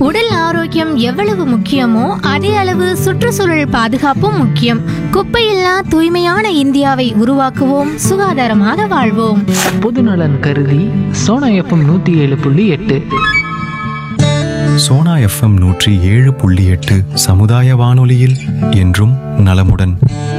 உடல் ஆரோக்கியம் எவ்வளவு முக்கியமோ அதே அளவு சுற்றுச்சூழல் பாதுகாப்பும் முக்கியம் குப்பையில்லா தூய்மையான இந்தியாவை உருவாக்குவோம் சுகாதாரமாக வாழ்வோம் பொதுநலன் கருதி சோனா எஃப்எம் நூற்றி ஏழு புள்ளி எட்டு சோனா எஃப்எம் நூற்றி ஏழு புள்ளி எட்டு சமுதாய வானொலியில் என்றும் நலமுடன்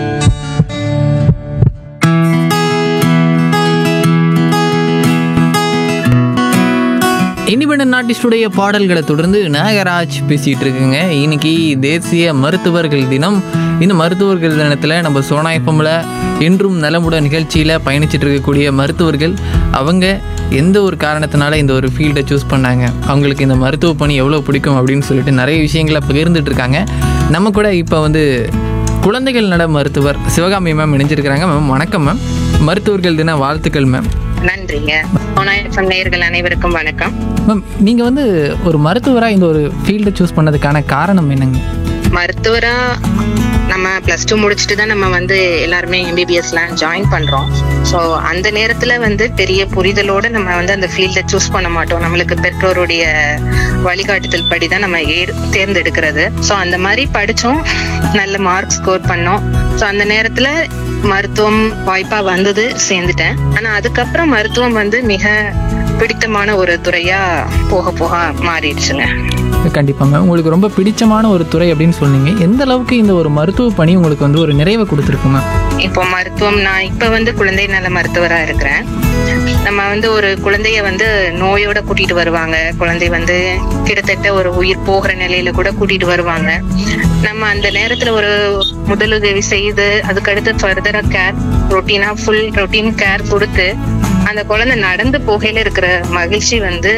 இண்டிபெண்டன்ட் ஆர்டிஸ்டுடைய பாடல்களை தொடர்ந்து நாகராஜ் பேசிகிட்டு இருக்குங்க இன்னைக்கு தேசிய மருத்துவர்கள் தினம் இந்த மருத்துவர்கள் தினத்தில் நம்ம சோனா எஃப்எம்ல என்றும் நலமுடன் நிகழ்ச்சியில் பயணிச்சுட்டு இருக்கக்கூடிய மருத்துவர்கள் அவங்க எந்த ஒரு காரணத்தினால இந்த ஒரு ஃபீல்டை சூஸ் பண்ணாங்க அவங்களுக்கு இந்த மருத்துவ பணி எவ்வளோ பிடிக்கும் அப்படின்னு சொல்லிட்டு நிறைய விஷயங்களை பகிர்ந்துட்டு இருக்காங்க நம்ம கூட இப்போ வந்து குழந்தைகள் நல மருத்துவர் சிவகாமி மேம் இணைஞ்சிருக்கிறாங்க மேம் வணக்கம் மேம் மருத்துவர்கள் தின வாழ்த்துக்கள் மேம் நன்றிங்க ஓனாயம் நேயர்கள் அனைவருக்கும் வணக்கம் மேம் நீங்கள் வந்து ஒரு மருத்துவராக இந்த ஒரு ஃபீல்டை சூஸ் பண்ணதுக்கான காரணம் என்னங்க மருத்துவரா நம்ம பிளஸ் டூ முடிச்சுட்டு தான் நம்ம வந்து எல்லாருமே எம்பிபிஎஸ்லாம் ஜாயின் பண்றோம் ஸோ அந்த நேரத்துல வந்து பெரிய புரிதலோட நம்ம வந்து அந்த ஃபீல்டை சூஸ் பண்ண மாட்டோம் நம்மளுக்கு பெற்றோருடைய வழிகாட்டுதல் படி தான் நம்ம ஏ தேர்ந்தெடுக்கிறது ஸோ அந்த மாதிரி படிச்சோம் நல்ல மார்க் ஸ்கோர் பண்ணோம் ஸோ அந்த நேரத்துல மருத்துவம் வாய்ப்பா வந்தது சேர்ந்துட்டேன் ஆனா அதுக்கப்புறம் மருத்துவம் வந்து மிக பிடித்தமான ஒரு துறையா போக போக மாறிடுச்சுங்க கண்டிப்பாக மேம் உங்களுக்கு ரொம்ப பிடிச்சமான ஒரு துறை அப்படின்னு சொன்னீங்க எந்த அளவுக்கு இந்த ஒரு மருத்துவ பணி உங்களுக்கு வந்து ஒரு நிறைவை கொடுத்துருக்கு மேம் இப்போ மருத்துவம் நான் இப்ப வந்து குழந்தை நல மருத்துவரா இருக்கிறேன் நம்ம வந்து ஒரு குழந்தைய வந்து நோயோட கூட்டிட்டு வருவாங்க குழந்தை வந்து கிட்டத்தட்ட ஒரு உயிர் போகிற நிலையில கூட கூட்டிட்டு வருவாங்க நம்ம அந்த நேரத்துல ஒரு முதலுதவி செய்து அதுக்கடுத்து ஃபர்தரா கேர் ரொட்டீனா ஃபுல் ரொட்டீன் கேர் கொடுத்து அந்த குழந்தை நடந்து போகையில இருக்கிற மகிழ்ச்சி வந்து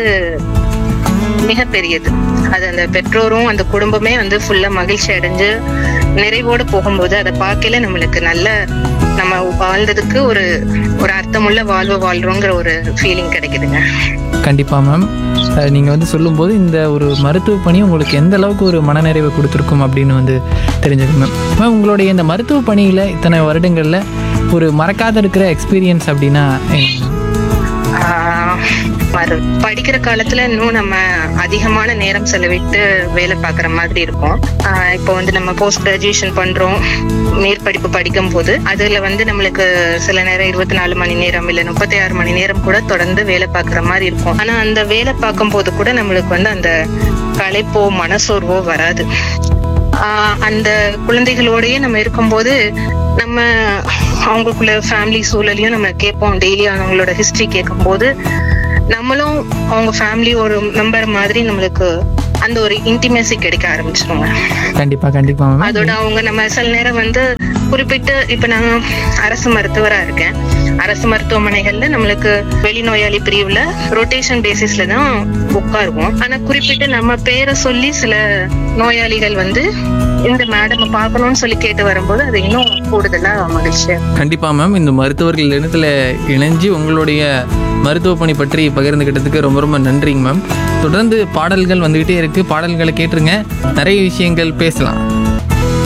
மிக பெரியது அது அந்த பெற்றோரும் அந்த குடும்பமே வந்து ஃபுல்லா மகிழ்ச்சி அடைஞ்சு நிறைவோடு போகும்போது அதை பார்க்கல நம்மளுக்கு நல்ல நம்ம வாழ்ந்ததுக்கு ஒரு ஒரு அர்த்தமுள்ள வாழ்வு வாழ்றோங்கிற ஒரு ஃபீலிங் கிடைக்குதுங்க கண்டிப்பாக மேம் நீங்கள் வந்து சொல்லும்போது இந்த ஒரு மருத்துவ பணி உங்களுக்கு எந்த அளவுக்கு ஒரு மனநிறைவை கொடுத்துருக்கும் அப்படின்னு வந்து தெரிஞ்சது மேம் மேம் உங்களுடைய இந்த மருத்துவ பணியில் இத்தனை வருடங்களில் ஒரு மறக்காத இருக்கிற எக்ஸ்பீரியன்ஸ் அப்படின்னா என்ன? ஆஹ் மறு- படிக்கிற காலத்துல இன்னும் நம்ம அதிகமான நேரம் செலவிட்டு வேலை பார்க்குற மாதிரி இருக்கும் ஆஹ் இப்போ வந்து நம்ம போஸ்ட் கிராஜுவேஷன் பண்றோம் மேற்படிப்பு படிக்கும் போது அதுல வந்து நம்மளுக்கு சில நேரம் இருபத்தி நாலு மணி நேரம் இல்ல முப்பத்தி ஆறு மணி நேரம் கூட தொடர்ந்து வேலை பார்க்குற மாதிரி இருக்கும் ஆனா அந்த வேலை பார்க்கும் போது கூட நம்மளுக்கு வந்து அந்த களைப்போ மனசோர்வோ வராது ஆஹ் அந்த குழந்தைகளோடயே நம்ம இருக்கும்போது நம்ம அவங்களுக்குள்ள ஃபேமிலி சூழலையும் நம்ம கேட்போம் டெய்லி அவங்களோட ஹிஸ்டரி கேட்கும்போது நம்மளும் அவங்க ஃபேமிலி ஒரு மெம்பர் மாதிரி நம்மளுக்கு அந்த ஒரு இன்டிமேசி கிடைக்க ஆரம்பிச்சிருங்க கண்டிப்பாக கண்டிப்பாக மேம் அதோட அவங்க நம்ம சில நேரம் வந்து குறிப்பிட்டு இப்ப நான் அரசு மருத்துவரா இருக்கேன் அரசு மருத்துவமனைகள்ல நம்மளுக்கு வெளிநோயாளி பிரிவுல ரொட்டேஷன் பேசிஸ்ல தான் உட்காருவோம் ஆனா குறிப்பிட்டு நம்ம பேரை சொல்லி சில நோயாளிகள் வந்து இந்த மேடம் பார்க்கணும்னு சொல்லி கேட்டு வரும்போது அது இன்னும் கூடுதலா மகிழ்ச்சியா இருக்கும். கண்டிப்பாக மேம் இந்த மருத்துவர்கள் இடத்துல இணைஞ்சு உங்களுடைய மருத்துவ பணி பற்றி பகிர்ந்துக்கிட்டதுக்கு ரொம்ப ரொம்ப நன்றிங்க மேம் தொடர்ந்து பாடல்கள் வந்துக்கிட்டே இருக்குது பாடல்களை கேட்டுருங்க நிறைய விஷயங்கள் பேசலாம்